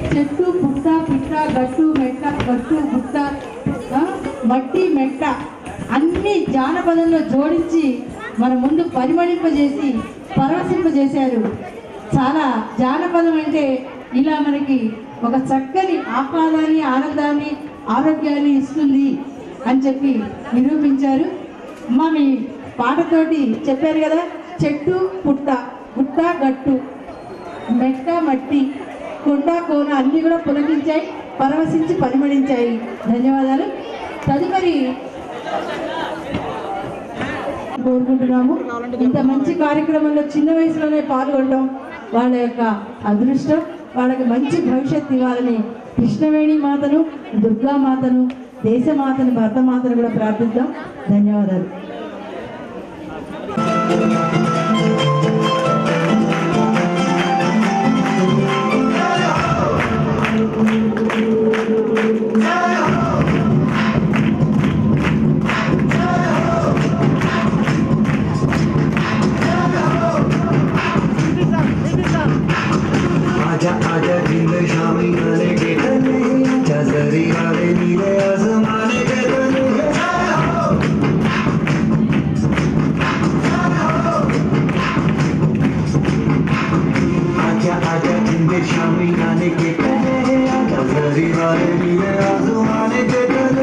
చెట్టు పుట్ట పిట్ట గట్టు మెట్ట గట్టు గుట్ట ఆ, మట్టి మెట్ట అన్ని జానపదంలో జోడించి మన ముందు పరిమళింపజేసి పరవశింపజేశారు చాలా జానపదం అంటే ఇలా మనకి ఒక చక్కని ఆహ్లాదాన్ని ఆనందాన్ని ఆరోగ్యాన్ని ఇస్తుంది అని చెప్పి నిరూపించారు అమ్మ మీ పాటతోటి చెప్పారు కదా చెట్టు పుట్ట గుట్ట గట్టు మెట్ట మట్టి కొండ కోన అన్నీ కూడా పులకించాయి పరవశించి పరిమళించాయి ధన్యవాదాలు తదుపరి కోరుకుంటున్నాము ఇంత మంచి కార్యక్రమంలో చిన్న వయసులోనే పాల్గొనడం వాళ్ళ యొక్క అదృష్టం వాళ్ళకి మంచి భవిష్యత్తు ఇవ్వాలని కృష్ణవేణి మాతను దుర్గామాతను దేశమాతను భరతమాతను కూడా ప్రార్థిద్దాం ధన్యవాదాలు आजा आजा जिंद शामी आने के तले आजा जरी वाले नीले आसमाने के तले आजा आजा जिंद शामी आने के तले आजा जरी वाले नीले आसमाने के तले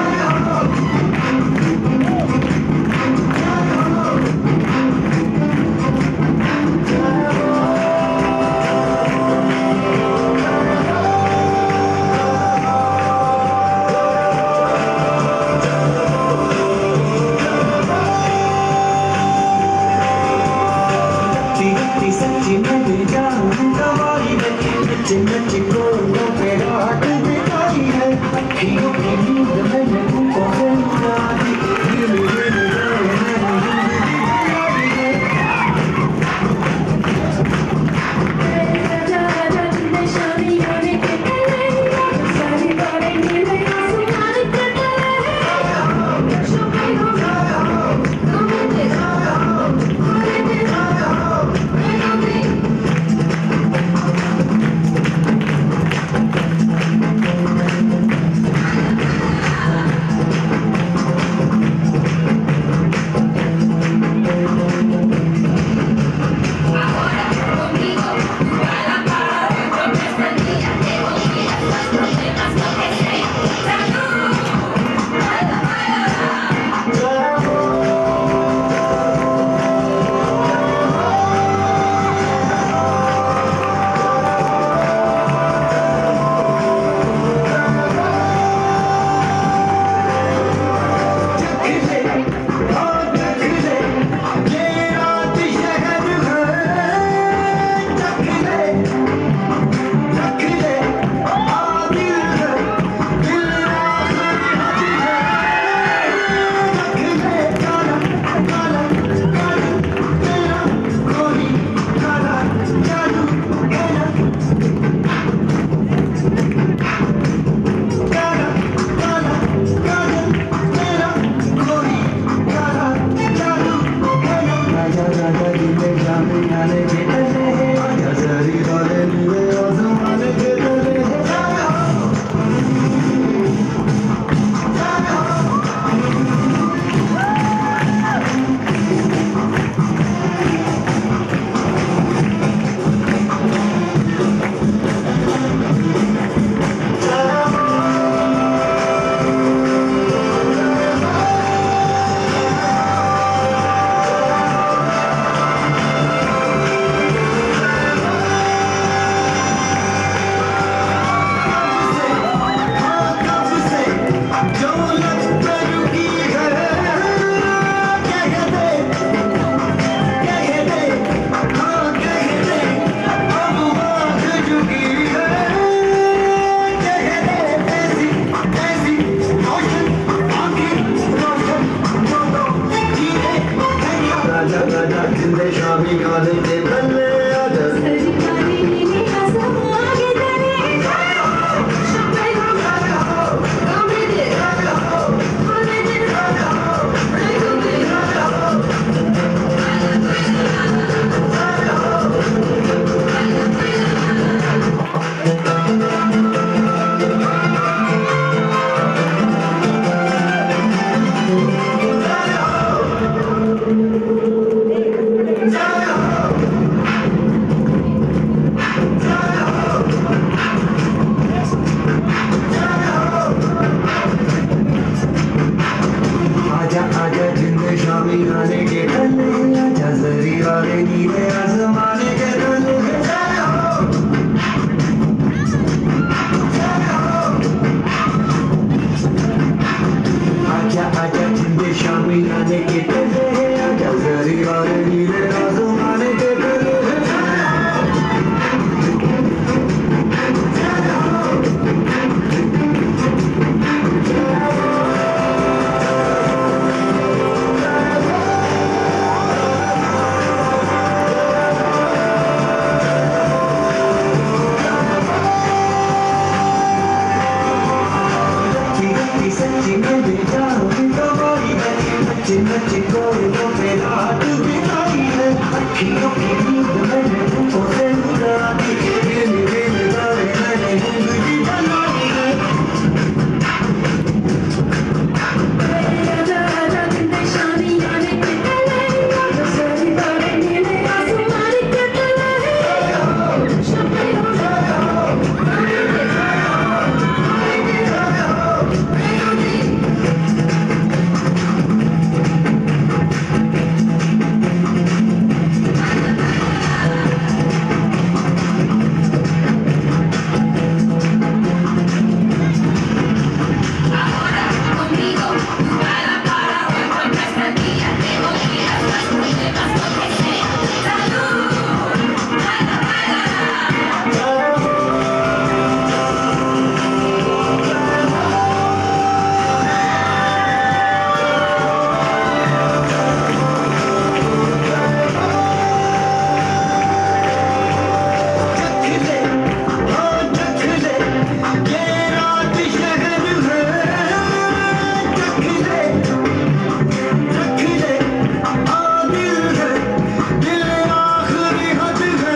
सच्ची सच्ची सच्ची मैं भी जानूं तुम्हारी नच्ची नच्ची नच्ची कोरों पे रात बिताई है अखियों की नींद मैंने तुमको से उड़ा दी दिल दिल जाए मैंने जिंदगी बिगाड़ी है राजा राजा जिंदे शामी आने के तले आजा जरी वाले नीले आसमाने के तले राजा राजा जिंदे शामी गाने के बल्ले आजा Thank आजा आजा जिंद शामी आने के डले आजा जरी वाले नीले आसमाने के डले आजा आजा जिंद शामी आने के डले आजा जरी वाले नीले आसमाने के डले सच्ची गच्ची सच्ची में बेजान की कमाई है नच्ची नच्ची कोई तो बेरात बिताई है अखियों की नींद मैंने तुमको से उड़ा दी दिल दिल गाने मैंने जिंदगी बनाई है चखले हाँ चखले ये रात शहर है चखले चखले हाँ दिल है दिल आखिरी हद है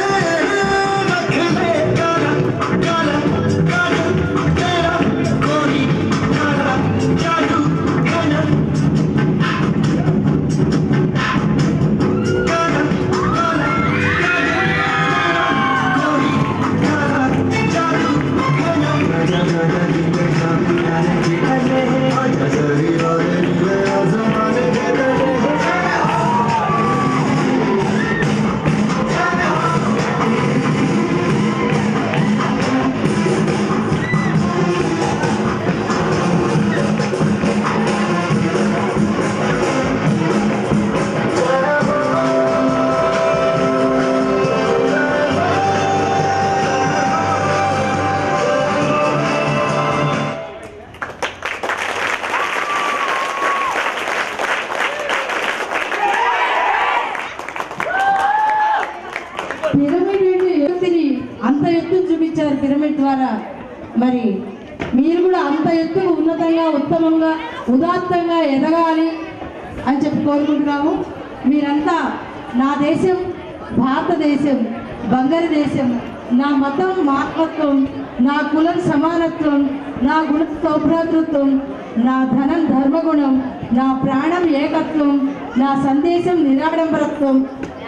रखले काला काला काला तेरा कोई काला जादू काला काला काला పిరమిడ్ ఏంటి ఎత్తుని అంత ఎత్తు చూపించారు పిరమిడ్ ద్వారా మరి మీరు కూడా అంత ఎత్తు ఉన్నతంగా ఉత్తమంగా ఉదాత్తంగా ఎదగాలి అని చెప్పి కోరుకుంటున్నాము మీరంతా నా దేశం భారతదేశం బంగారు దేశం నా మతం మానవత్వం నా కులం సమానత్వం నా గుణ సౌభ్రాతృత్వం నా ధనం ధర్మగుణం నా ప్రాణం ఏకత్వం నా సందేశం నిరాడంబరత్వం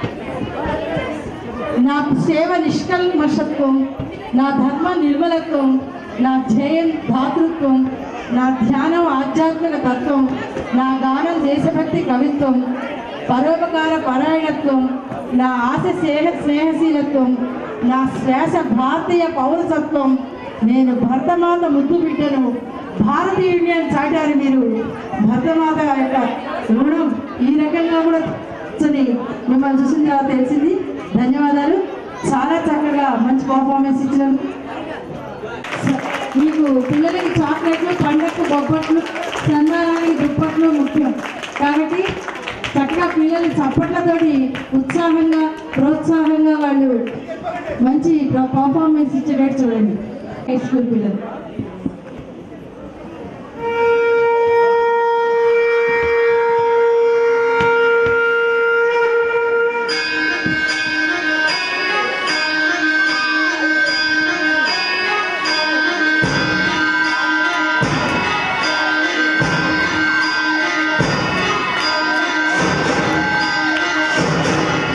నా సేవ నిష్కల్మషత్వం నా ధర్మ నిర్మలత్వం నా ధ్యేయం ధాతృత్వం నా ధ్యానం ఆధ్యాత్మిక తత్వం నా గానం దేశభక్తి కవిత్వం పరోపకార పరాయణత్వం నా ఆశ స్నేహ స్నేహశీలత్వం నా శ్వాస భారతీయ పౌరసత్వం నేను భరతమాత ముద్దు బిడ్డను భారతీయ యూనియన్ చాటారు మీరు భరతమాత యొక్క రుణం ఈ రకంగా కూడా కూర్చొని మిమ్మల్ని చూసిన తర్వాత తెలిసింది ధన్యవాదాలు చాలా చక్కగా మంచి పర్ఫార్మెన్స్ ఇచ్చినారు స- మీకు పిల్లలకి చాక్లెట్లు పండగకు బొబ్బట్లు చందానానికి దుప్పట్లు ముఖ్యం కాబట్టి చక్కగా పిల్లలు చప్పట్లతోటి ఉత్సాహంగా ప్రోత్సాహంగా వాళ్ళు మంచి పర్ఫార్మెన్స్ ఇచ్చేటట్టు చూడండి హై స్కూల్ పిల్లలు నీ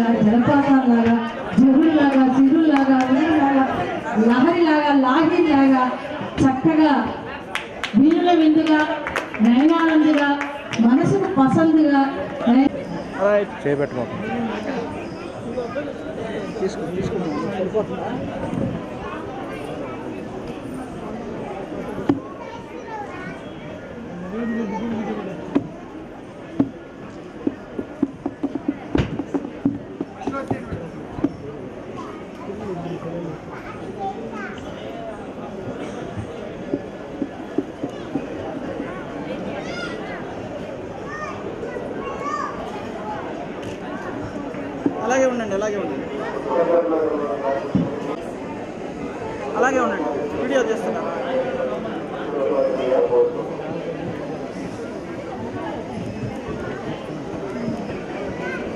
నదుల్లాగా జలపాతాల్లాగా చెరువుల్లాగా సిరుల్లాగా ఊరిలాగా లహరిలాగా లాగిలాగా చక్కగా వీణుల విందుగా నయనానందుగా మనసుకు పసందుగా నయ- చేపెట్టుకోకు అలాగే ఉండండి అలాగే ఉండండి అలాగే ఉండండి వీడియో చేస్తున్నా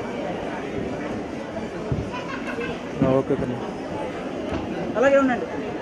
ఓకే అలాగే ఉండండి